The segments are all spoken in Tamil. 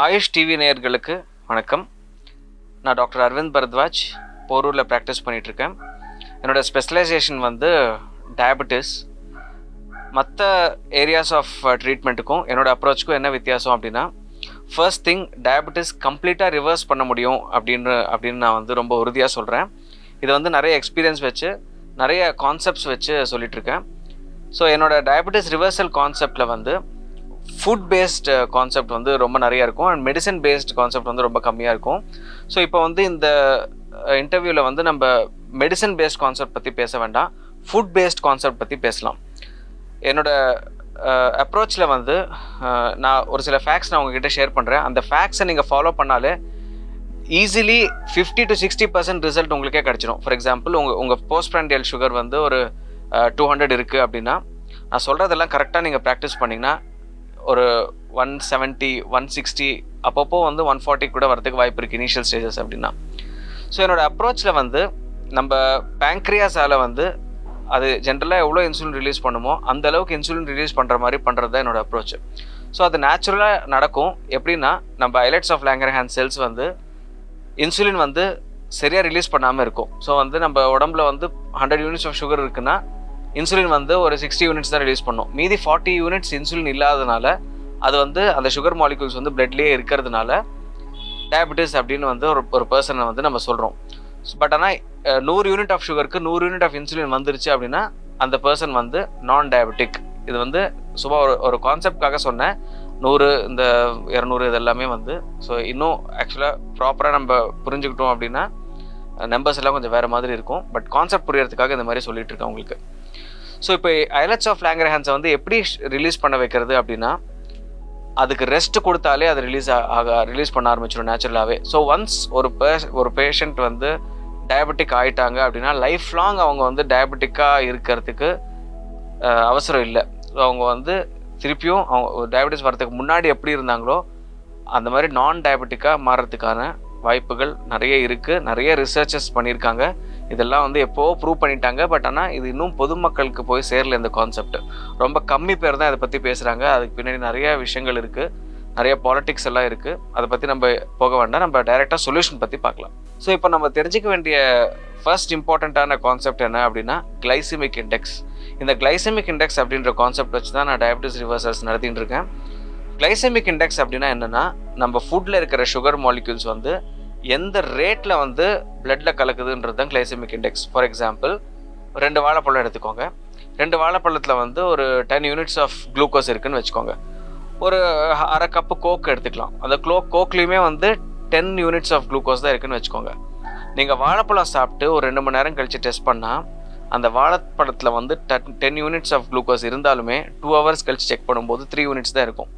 ஆயுஷ் டிவி நேயர்களுக்கு வணக்கம் நான் டாக்டர் அரவிந்த் பரத்வாஜ் போரூரில் ப்ராக்டிஸ் பண்ணிகிட்ருக்கேன் என்னோடய ஸ்பெஷலைசேஷன் வந்து டயபெட்டிஸ் மற்ற ஏரியாஸ் ஆஃப் ட்ரீட்மெண்ட்டுக்கும் என்னோடய அப்ரோச்சுக்கும் என்ன வித்தியாசம் அப்படின்னா ஃபர்ஸ்ட் திங் டயபெட்டிஸ் கம்ப்ளீட்டாக ரிவர்ஸ் பண்ண முடியும் அப்படின்னு அப்படின்னு நான் வந்து ரொம்ப உறுதியாக சொல்கிறேன் இதை வந்து நிறைய எக்ஸ்பீரியன்ஸ் வச்சு நிறைய கான்செப்ட்ஸ் வச்சு சொல்லிகிட்ருக்கேன் ஸோ என்னோட டயபெட்டிஸ் ரிவர்சல் கான்செப்டில் வந்து ஃபுட் பேஸ்ட் கான்செப்ட் வந்து ரொம்ப நிறையா இருக்கும் அண்ட் மெடிசன் பேஸ்ட் கான்செப்ட் வந்து ரொம்ப கம்மியாக இருக்கும் ஸோ இப்போ வந்து இந்த இன்டர்வியூவில் வந்து நம்ம மெடிசன் பேஸ்ட் கான்செப்ட் பற்றி பேச வேண்டாம் ஃபுட் பேஸ்ட் கான்செப்ட் பற்றி பேசலாம் என்னோட அப்ரோச்சில் வந்து நான் ஒரு சில ஃபேக்ட்ஸ் நான் உங்ககிட்ட ஷேர் பண்ணுறேன் அந்த ஃபேக்ட்ஸை நீங்கள் ஃபாலோ பண்ணாலே easily fifty to sixty percent result உங்களுக்கே கிடச்சிடும் ஃபார் எக்ஸாம்பிள் உங்கள் உங்கள் போஸ்ட் ப்ராண்டியல் சுகர் வந்து ஒரு டூ ஹண்ட்ரட் இருக்குது அப்படின்னா நான் சொல்கிறதெல்லாம் கரெக்டாக நீங்கள் ப்ராக்டிஸ் பண்ணிங்கன்னா ஒரு ஒன் செவன்ட்டி ஒன் சிக்ஸ்டி அப்பப்போ வந்து ஒன் ஃபார்ட்டி கூட வரதுக்கு வாய்ப்பு இருக்குது இனிஷியல் ஸ்டேஜஸ் அப்படின்னா ஸோ என்னோடய அப்ரோச்சில் வந்து நம்ம பேங்க்ரியாஸால் வந்து அது ஜென்ரலாக எவ்வளோ இன்சுலின் ரிலீஸ் பண்ணுமோ அந்த அளவுக்கு இன்சுலின் ரிலீஸ் பண்ணுற மாதிரி பண்ணுறது தான் என்னோடய அப்ரோச் ஸோ அது நேச்சுரலாக நடக்கும் எப்படின்னா நம்ம islets of Langerhans cells வந்து இன்சுலின் வந்து சரியாக ரிலீஸ் பண்ணாமல் இருக்கும் ஸோ வந்து நம்ம உடம்புல வந்து ஹண்ட்ரட் யூனிட்ஸ் ஆஃப் சுகர் இருக்குன்னா இன்சுலின் வந்து ஒரு சிக்ஸ்டி யூனிட்ஸ் தான் ரிலீஸ் பண்ணும் மீதி ஃபார்ட்டி யூனிட்ஸ் இன்சுலின் இல்லாதனால அது வந்து அந்த சுகர் மாலிகூல்ஸ் வந்து பிளட்லேயே இருக்கிறதுனால டயபெட்டிஸ் அப்படின்னு வந்து ஒரு ஒரு பர்சனை வந்து நம்ம சொல்கிறோம் பட் ஆனால் நூறு யூனிட் ஆஃப் சுகருக்கு நூறு யூனிட் ஆஃப் இன்சுலின் வந்துருச்சு அப்படின்னா அந்த பர்சன் வந்து நான் டயபெட்டிக் இது வந்து சும்மா ஒரு ஒரு கான்செப்ட்காக சொன்னேன் நூறு இந்த இரநூறு இது எல்லாமே வந்து ஸோ இன்னும் ஆக்சுவலாக ப்ராப்பராக நம்ம புரிஞ்சுக்கிட்டோம் அப்படின்னா நம்பர்ஸ் எல்லாம் கொஞ்சம் வேறு மாதிரி இருக்கும் பட் கான்செப்ட் புரியறதுக்காக இந்த மாதிரி சொல்லிட்டு இருக்கேன் உங்களுக்கு ஸோ இப்போ ஐலட்ஸ் ஆஃப் லேங்கர் ஹேண்ட்ஸை வந்து எப்படி ரிலீஸ் பண்ண வைக்கிறது அப்படின்னா அதுக்கு ரெஸ்ட் கொடுத்தாலே அது ரிலீஸ் ஆக ரிலீஸ் பண்ண ஆரம்பிச்சிடும் நேச்சுரலாகவே ஸோ ஒன்ஸ் ஒரு பேஷ் ஒரு பேஷண்ட் வந்து டயபெட்டிக் ஆகிட்டாங்க அப்படின்னா லைஃப் லாங் அவங்க வந்து டயபெட்டிக்காக இருக்கிறதுக்கு அவசரம் இல்லை ஸோ அவங்க வந்து திருப்பியும் அவங்க டயபெட்டிஸ் வரதுக்கு முன்னாடி எப்படி இருந்தாங்களோ அந்த மாதிரி நான் டயபெட்டிக்காக மாறுறதுக்கான வாய்ப்புகள் நிறைய இருக்குது நிறைய ரிசர்ச்சஸ் பண்ணியிருக்காங்க இதெல்லாம் வந்து எப்போவோ ப்ரூவ் பண்ணிட்டாங்க பட் ஆனால் இது இன்னும் பொதுமக்களுக்கு போய் சேரல இந்த கான்செப்ட் ரொம்ப கம்மி பேர் தான் இதை பற்றி பேசுகிறாங்க அதுக்கு பின்னாடி நிறைய விஷயங்கள் இருக்குது நிறைய பாலிட்டிக்ஸ் எல்லாம் இருக்குது அதை பற்றி நம்ம போக வேண்டாம் நம்ம டைரெக்டாக சொல்யூஷன் பற்றி பார்க்கலாம் ஸோ இப்போ நம்ம தெரிஞ்சிக்க வேண்டிய ஃபர்ஸ்ட் இம்பார்ட்டண்ட்டான கான்செப்ட் என்ன அப்படின்னா கிளைசிமிக் இண்டெக்ஸ் இந்த கிளைசமிக் இண்டெக்ஸ் அப்படின்ற கான்செப்ட் வச்சு தான் நான் டயபிட்டிஸ் ரிவர்சல்ஸ் நடத்திட்டு இருக்கேன் கிளைசமிக் இண்டெக்ஸ் அப்படின்னா என்னென்னா நம்ம ஃபுட்டில் இருக்கிற சுகர் மாலிக்யூல்ஸ் வந்து எந்த ரேட்டில் வந்து பிளட்டில் கலக்குதுன்றது தான் கிளைசமிக் இண்டெக்ஸ் ஃபார் எக்ஸாம்பிள் ரெண்டு வாழைப்பழம் எடுத்துக்கோங்க ரெண்டு வாழைப்பழத்தில் வந்து ஒரு டென் யூனிட்ஸ் ஆஃப் குளுக்கோஸ் இருக்குன்னு வச்சுக்கோங்க ஒரு அரை கப்பு கோக் எடுத்துக்கலாம் அந்த க்ளோ கோக்லேயுமே வந்து டென் யூனிட்ஸ் ஆஃப் குளுக்கோஸ் தான் இருக்குன்னு வச்சுக்கோங்க நீங்கள் வாழைப்பழம் சாப்பிட்டு ஒரு ரெண்டு மணி நேரம் கழித்து டெஸ்ட் பண்ணால் அந்த வாழைப்பழத்தில் வந்து டென் யூனிட்ஸ் ஆஃப் குளுக்கோஸ் இருந்தாலுமே டூ ஹவர்ஸ் கழிச்சு செக் பண்ணும்போது த்ரீ யூனிட்ஸ் தான் இருக்கும்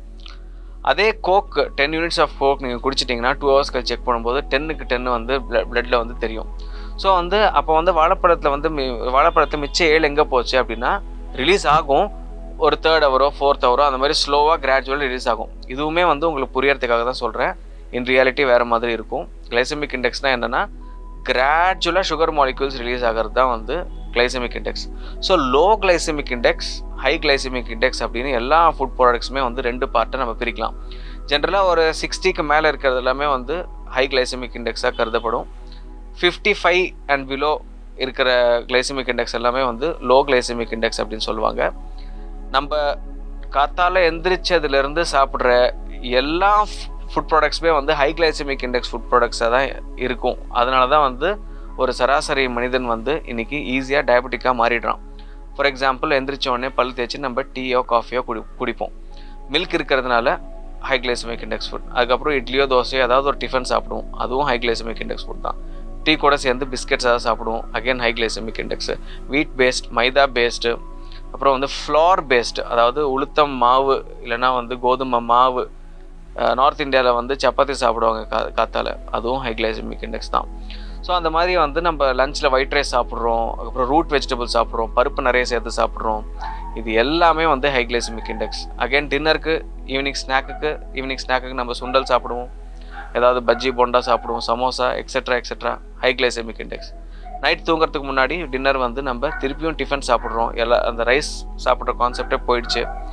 அதே coke ten units of coke நீங்கள் குடிச்சிட்டிங்கன்னா டூ ஹவர்ஸ் கழிச்சு செக் பண்ணும்போது டென்னுக்கு டென்னு வந்து பிளட்டில் வந்து தெரியும் ஸோ வந்து அப்போ வந்து வாழைப்பழத்தில் வந்து வாழைப்பழத்தில் மிச்சம் ஏழு எங்கே போச்சு அப்படின்னா ரிலீஸ் ஆகும் ஒரு தேர்ட் ஹவரோ ஃபோர்த் ஹவரோ அந்த மாதிரி ஸ்லோவாக கிராஜுவல் ரிலீஸ் ஆகும் இதுவுமே வந்து உங்களுக்கு புரியறதுக்காக தான் சொல்கிறேன் இன் ரியாலிட்டி வேறு மாதிரி இருக்கும் கிளைசமிக் இண்டெக்ஸ்னால் என்னென்னா கிராஜுவலாக சுகர் மாலிக்யூல்ஸ் ரிலீஸ் ஆகிறது தான் வந்து glycemic index so low glycemic index high glycemic index அப்படின்னு எல்லா ஃபுட் ப்ராடக்ட்ஸுமே வந்து ரெண்டு பார்ட்டை நம்ம பிரிக்கலாம் ஜென்ரலாக ஒரு சிக்ஸ்டிக்கு மேலே இருக்கிறது எல்லாமே வந்து ஹை கிளைசமிக் இண்டெக்ஸாக கருதப்படும் ஃபிஃப்டி ஃபைவ் அண்ட் பிலோ இருக்கிற கிளைசமிக் இண்டெக்ஸ் எல்லாமே வந்து லோ கிளைசமிக் இண்டெக்ஸ் அப்படின்னு சொல்லுவாங்க நம்ம காத்தால எந்திரிச்சதுலேருந்து சாப்பிட்ற எல்லா ஃபுட் ப்ராடக்ட்ஸுமே வந்து ஹை கிளைசமிக் இண்டெக்ஸ் ஃபுட் ப்ராடக்ட்ஸாக தான் இருக்கும் அதனால தான் வந்து ஒரு சராசரி மனிதன் வந்து இன்றைக்கி ஈஸியாக டயபெட்டிக்காக மாறிடுறான் ஃபார் எக்ஸாம்பிள் எந்திரிச்ச உடனே பல் தேய்ச்சி நம்ம டீயோ காஃபியோ குடி குடிப்போம் மில்க் இருக்கிறதுனால ஹை கிளைசமிக் இண்டெக்ஸ் ஃபுட் அதுக்கப்புறம் இட்லியோ தோசையோ ஏதாவது ஒரு டிஃபன் சாப்பிடுவோம் அதுவும் ஹை கிளைசமிக் இண்டெக்ஸ் ஃபுட் தான் டீ கூட சேர்ந்து பிஸ்கெட்ஸ் ஏதாவது சாப்பிடுவோம் again high glycemic index wheat based மைதா பேஸ்டு அப்புறம் வந்து ஃப்ளார் பேஸ்டு அதாவது உளுத்தம் மாவு இல்லைனா வந்து கோதுமை மாவு நார்த் இந்தியாவில் வந்து சப்பாத்தி சாப்பிடுவாங்க கா காத்தால அதுவும் ஹை கிளைசமிக் இண்டெக்ஸ் தான் ஸோ அந்த மாதிரி வந்து நம்ம லஞ்சில் ஒயிட் ரைஸ் சாப்பிட்றோம் அதுக்கப்புறம் ரூட் வெஜிடபிள் சாப்பிட்றோம் பருப்பு நிறைய சேர்த்து சாப்பிட்றோம் இது எல்லாமே வந்து ஹை கிளைசமிக் இண்டெக்ஸ் அகைன் டின்னருக்கு ஈவினிங் ஸ்நாக்குக்கு ஈவினிங் ஸ்நாக்குக்கு நம்ம சுண்டல் சாப்பிடுவோம் ஏதாவது பஜ்ஜி போண்டா சாப்பிடுவோம் சமோசா etcetera etcetera high glycemic index night தூங்குறதுக்கு முன்னாடி டின்னர் வந்து நம்ம திருப்பியும் டிஃபன் சாப்பிட்றோம் எல்லா அந்த ரைஸ் சாப்பிட்ற கான்செப்டே போயிடுச்சு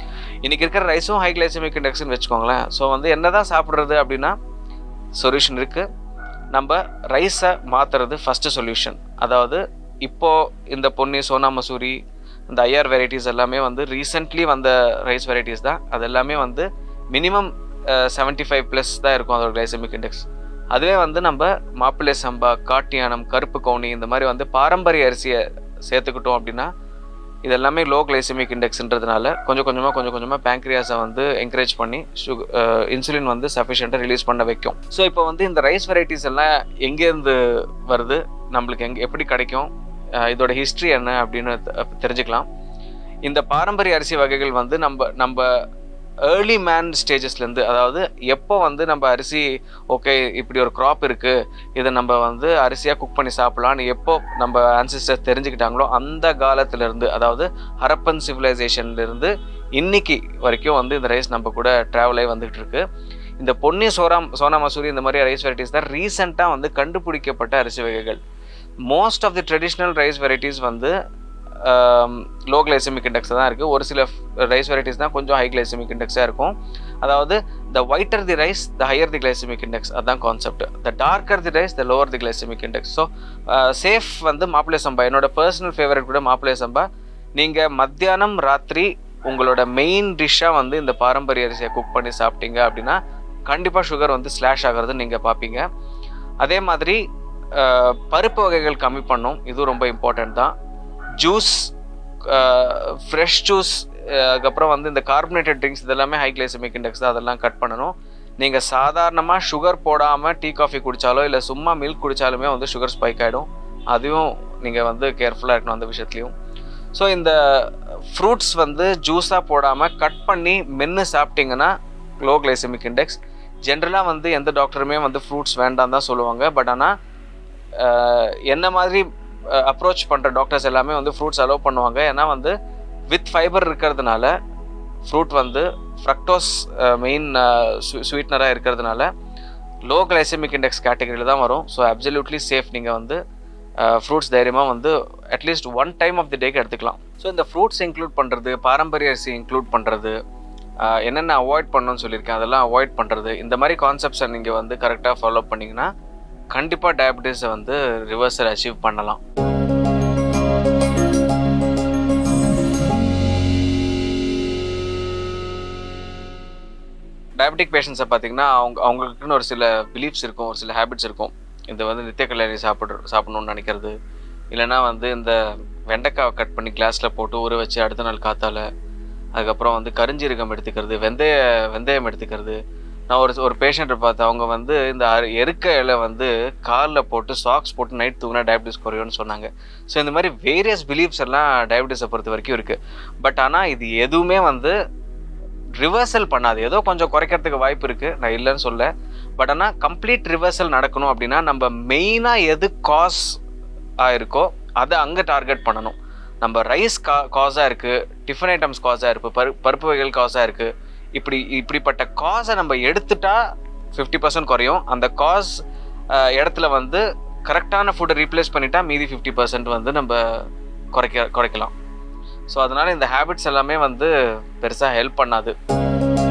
இன்றைக்கி இருக்கிற ரைஸும் ஹை கிளைசமிக் இண்டெக்ஸ்னு வச்சுக்கோங்களேன் ஸோ வந்து என்ன தான் சாப்பிட்றது அப்படின்னா சொல்யூஷன் இருக்குது நம்ம ரைஸை மாற்றுறது ஃபஸ்ட்டு சொல்யூஷன் அதாவது இப்போது இந்த பொன்னி சோனா மசூரி இந்த ஐஆர் வெரைட்டிஸ் எல்லாமே வந்து ரீசெண்ட்லி வந்த ரைஸ் வெரைட்டிஸ் தான் அது எல்லாமே வந்து மினிமம் செவன்ட்டி ஃபைவ் ப்ளஸ் தான் இருக்கும் அதோட கிளைசமிக் இண்டெக்ஸ் அதுவே வந்து நம்ம மாப்பிள்ளை சம்பா காட்டியானம் கருப்பு கவுனி இந்த மாதிரி வந்து பாரம்பரிய அரிசியை சேர்த்துக்கிட்டோம் அப்படின்னா இது எல்லாமே லோ கிளைசமிக் இண்டெக்ஸ்ன்றதுனால கொஞ்சம் கொஞ்சமாக கொஞ்சம் கொஞ்சமாக பேங்க்ரியாஸை வந்து என்கரேஜ் பண்ணி சுக இன்சுலின் வந்து சஃபிஷியண்ட்டாக ரிலீஸ் பண்ண வைக்கும் ஸோ இப்போ வந்து இந்த ரைஸ் வெரைட்டிஸ் எல்லாம் எங்கேருந்து வருது நம்மளுக்கு எங்கே எப்படி கிடைக்கும் இதோட ஹிஸ்ட்ரி என்ன அப்படின்னு தெரிஞ்சுக்கலாம் இந்த பாரம்பரிய அரிசி வகைகள் வந்து நம்ம நம்ம ஏர்லி மேன் ஸ்டேஜஸ்லேருந்து அதாவது எப்போ வந்து நம்ம அரிசி ஓகே இப்படி ஒரு க்ராப் இருக்குது இதை நம்ம வந்து அரிசியாக குக் பண்ணி சாப்பிட்லான்னு எப்போ நம்ம ஆன்சிஸ்டர்ஸ் தெரிஞ்சுக்கிட்டாங்களோ அந்த காலத்துலேருந்து அதாவது ஹரப்பன் சிவிலைசேஷன்லேருந்து இன்னைக்கு வரைக்கும் வந்து இந்த ரைஸ் நம்ம கூட ட்ராவல் ஆகி வந்துகிட்டு இருக்கு இந்த பொன்னி சோராம் சோனா மசூரி இந்த மாதிரி ரைஸ் வெரைட்டிஸ் தான் ரீசெண்டாக வந்து கண்டுபிடிக்கப்பட்ட அரிசி வகைகள் most of the traditional rice varieties வந்து லோ கிளைசமிக் இண்டெக்ஸ் தான் இருக்குது ஒரு சில ரைஸ் வெரைட்டிஸ் தான் கொஞ்சம் ஹை கிளைசமிக் இண்டெக்ஸாக இருக்கும் அதாவது the whiter the rice the higher the glycemic index அதுதான் concept the darker the rice the lower the glycemic index so safe வந்து மாப்பிள்ளை சம்பா என்னோட பர்சனல் ஃபேவரட் கூட மாப்பிள்ளை சம்பா நீங்கள் மத்தியானம் ராத்திரி உங்களோட மெயின் டிஷ்ஷாக வந்து இந்த பாரம்பரிய அரிசியை குக் பண்ணி சாப்பிட்டீங்க அப்படின்னா கண்டிப்பாக சுகர் வந்து ஸ்லாஷ் ஆகிறது நீங்கள் பார்ப்பீங்க அதே மாதிரி பருப்பு வகைகள் கம்மி பண்ணும் இதுவும் ரொம்ப இம்பார்ட்டன்ட் தான் ஜூஸ் ஃப்ரெஷ் ஜூஸ் அதுக்கப்புறம் வந்து இந்த கார்பனேட்டட் ட்ரிங்க்ஸ் இதெல்லாமே ஹை கிளைசமிக் இண்டெக்ஸ் தான் அதெல்லாம் கட் பண்ணணும் நீங்கள் சாதாரணமாக சுகர் போடாமல் டீ காஃபி குடித்தாலோ இல்லை சும்மா மில்க் குடித்தாலுமே வந்து சுகர் ஸ்பைக் ஆகிடும் அதுவும் நீங்கள் வந்து கேர்ஃபுல்லாக இருக்கணும் அந்த விஷயத்துலையும் ஸோ இந்த ஃப்ரூட்ஸ் வந்து ஜூஸாக போடாமல் கட் பண்ணி மென்று சாப்பிட்டீங்கன்னா லோ கிளைசமிக் இண்டெக்ஸ் ஜென்ரலாக வந்து எந்த டாக்டருமே வந்து ஃப்ரூட்ஸ் வேண்டாம் தான் சொல்லுவாங்க பட் ஆனால் என்ன மாதிரி அப்ரோச் பண்ணுற டாக்டர்ஸ் எல்லாமே வந்து ஃப்ரூட்ஸ் அலோவ் பண்ணுவாங்க ஏன்னா வந்து வித் ஃபைபர் இருக்கிறதுனால ஃப்ரூட் வந்து ஃப்ரக்டோஸ் மெயின் ஸ்வீட்னராக இருக்கிறதுனால லோ கிளைசமிக் இண்டெக்ஸ் கேட்டகரியில் தான் வரும் ஸோ அப்சல்யூட்லி சேஃப் நீங்கள் வந்து ஃப்ரூட்ஸ் தைரியமாக வந்து at least one time of the டேக்கு எடுத்துக்கலாம் ஸோ இந்த ஃப்ரூட்ஸ் இன்க்ளூட் பண்ணுறது பாரம்பரிய அரிசி இன்க்ளூட் பண்ணுறது என்னென்ன அவாய்ட் பண்ணணும்னு சொல்லியிருக்கேன் அதெல்லாம் அவாய்ட் பண்ணுறது இந்த மாதிரி கான்செப்ட்ஸை நீங்கள் வந்து கரெக்டாக ஃபாலோ பண்ணிங்கன்னா கண்டிப்பாக டயபிட்டிஸை வந்து ரிவர்சல் அச்சீவ் பண்ணலாம் டயபெட்டிக் பேஷண்ட்ஸை பார்த்தீங்கன்னா அவங்க அவங்களுக்குன்னு ஒரு சில பிலீஃப்ஸ் இருக்கும் ஒரு சில ஹேபிட்ஸ் இருக்கும் இந்த வந்து நித்திய கல்யாணி சாப்பிட்ற சாப்பிடணும்னு நினைக்கிறது இல்லைனா வந்து இந்த வெண்டைக்காவை கட் பண்ணி கிளாஸில் போட்டு ஊற வச்சு அடுத்த நாள் காத்தால அதுக்கப்புறம் வந்து கரிஞ்சீரகம் எடுத்துக்கிறது வெந்தய வெந்தயம் எடுத்துக்கிறது நான் ஒரு ஒரு பேஷண்ட்டை பார்த்தேன் அவங்க வந்து இந்த எருக்க இலை வந்து காலில் போட்டு சாக்ஸ் போட்டு நைட் தூங்கினா டயபிட்டிஸ் குறையும்னு சொன்னாங்க ஸோ இந்த மாதிரி வேரியஸ் பிலீஃப்ஸ் எல்லாம் டயபிட்டிஸை பொறுத்த வரைக்கும் இருக்குது பட் ஆனால் இது எதுவுமே வந்து ரிவர்சல் பண்ணாது ஏதோ கொஞ்சம் குறைக்கிறதுக்கு வாய்ப்பு இருக்குது நான் இல்லைன்னு சொல்ல பட் ஆனால் கம்ப்ளீட் ரிவர்சல் நடக்கணும் அப்படின்னா நம்ம மெயினாக எது காஸ் ஆயிருக்கோ அதை அங்கே டார்கெட் பண்ணணும் நம்ம ரைஸ் கா காஸாக இருக்குது டிஃபன் ஐட்டம்ஸ் காஸாக இருக்குது பரு பருப்பு வகைகள் காஸாக இருக்குது இப்படி இப்படிப்பட்ட காஸை நம்ம எடுத்துட்டா ஃபிஃப்டி பர்சன்ட் குறையும் அந்த காஸ் இடத்துல வந்து கரெக்டான ஃபுட்டை ரீப்ளேஸ் பண்ணிட்டா மீதி ஃபிஃப்டி பர்சன்ட் வந்து நம்ம குறைக்க குறைக்கலாம் ஸோ அதனால் இந்த ஹேபிட்ஸ் எல்லாமே வந்து பெருசாக ஹெல்ப் பண்ணாது